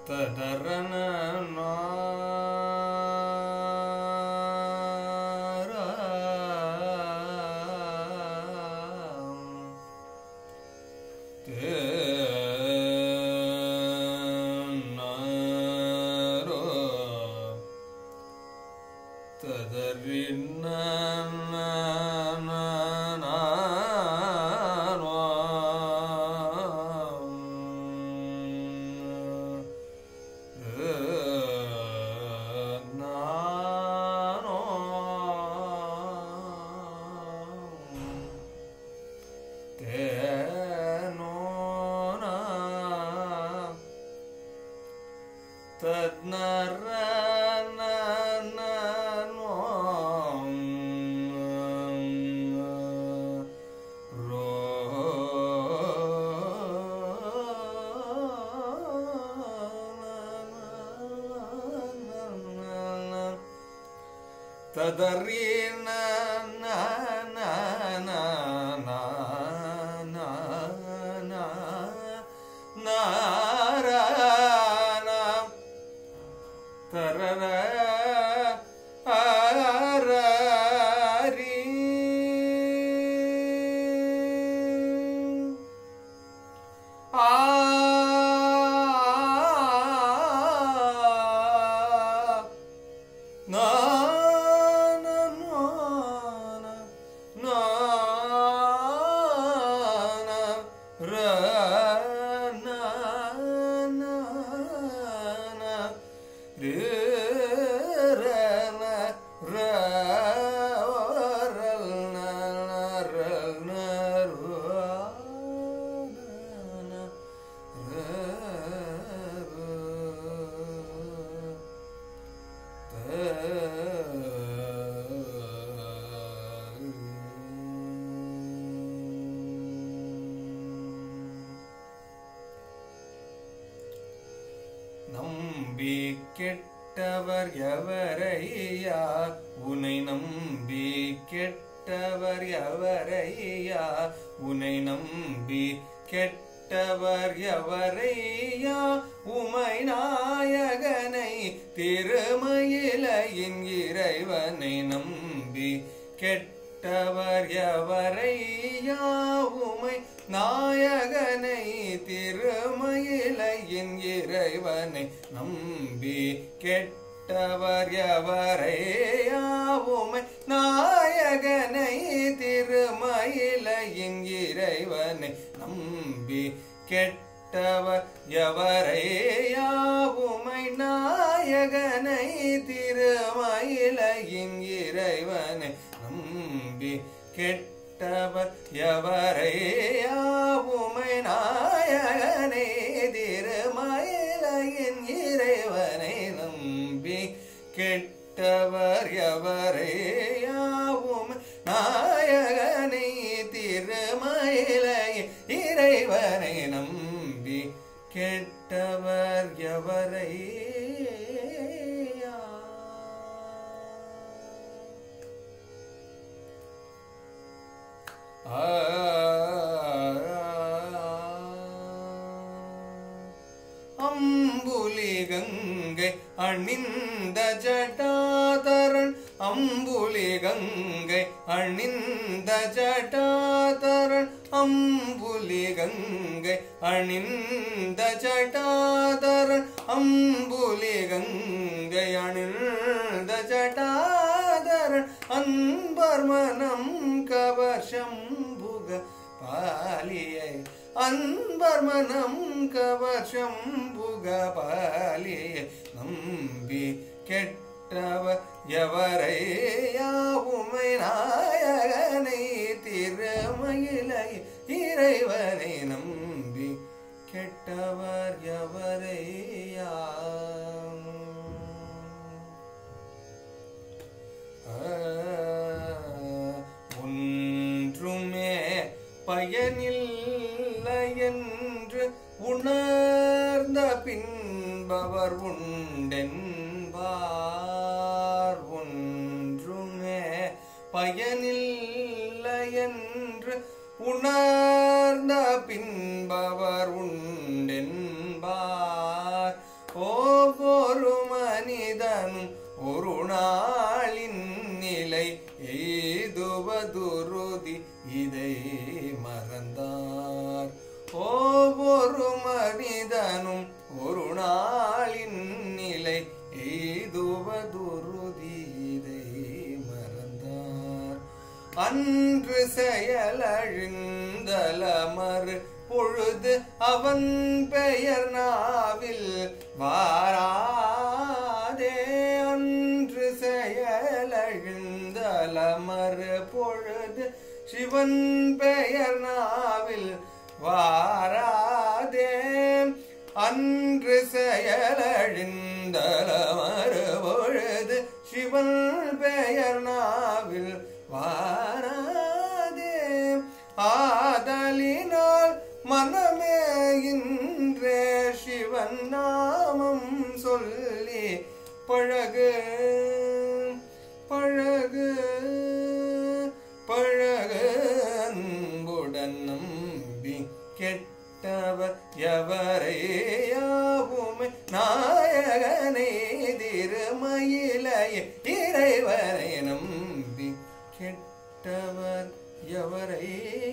ததரன ததறீன தரர ஆரி ஆ na na na na na na ra na na na re ra na ra ral na na ral na ra na na ra நம்பி கெட்டவர் எவரையா உனை நம்பி கெட்டவர் எவரையா உனை நம்பி கெட்டவர் எவரையா உமை நாயகனை திருமயிலையின் இறைவனை நம்பி கெட்டவர் எவரையா உமை நாயகனை திருமயிலையின் இறைவனை நம்பி கெட்டவர் எவரையா உமை நாயகனை திருமயிலையின் இறைவனை நம்பி கெட்டவர் எவரையா உமை நாயகனை திருமயிலையின் இறைவனை நம்பி கெட்டவர் எவரையா உமை நாயகனை திருமயிலையின் இறைவனை நம்பி கெட்டவர் எவரையா உமை நாயகனை திருமயிலை இறைவனை நம்பி கெட்டவர் எவரையா அம்புலி கங்கை அணிந்த ஜட்டாதரன் அம்புலி கங்கை அணிந்த ஜட்டாதரன் அம்புலி கங்கை அணிந்த ஜட்டாதரன் அம்புலி கங்கை அணிந்த ஜட்டாதரன் அன்பர் மனம் கவர் சம்புக பாலியை அன்பர் மனம் கவர் சம்புக பாலியை நம்பி கெட்டவர் எவரையா உமை நாயகனை திருமயிலை இறைவனை நம்பி கெட்டவர் எவரையா ஒன்றுமே பயனில்லை என்று உணர்ந்த பின்பவர் உண்டென்பார் ஒன்றுமே பயனில்லை என்று உணர்ந்த பின்பவர் உண்டென்பார் நாளின் நிலை எய்துவதுருதி இதை மறந்தார் ஒவ்வொரு மனிதனும் ஒரு நாளின் நிலை எய்துவதுருதி இதை மறந்தார் அன்று செயலழிந்தலமறு பொழுது அவன் பெயர் நாவில் வாராதே அன்று செயலழிந்தலமறு பொழுது சிவன் பெயர் நாவில் வாராதே அன்று செயலழிந்தலமறு பொழுது சிவன் பெயர் நாவில் வாராதே ஆதலினால் மனமே இன்றே சிவன் நாமம் சொல்லி பழகு பழகு பழகு அன்புடன் நம்பி கெட்டவர் எவரையாவுமே நாயகனை திருமயிலைய இறைவரை நம்பி கெட்டவர் எவரை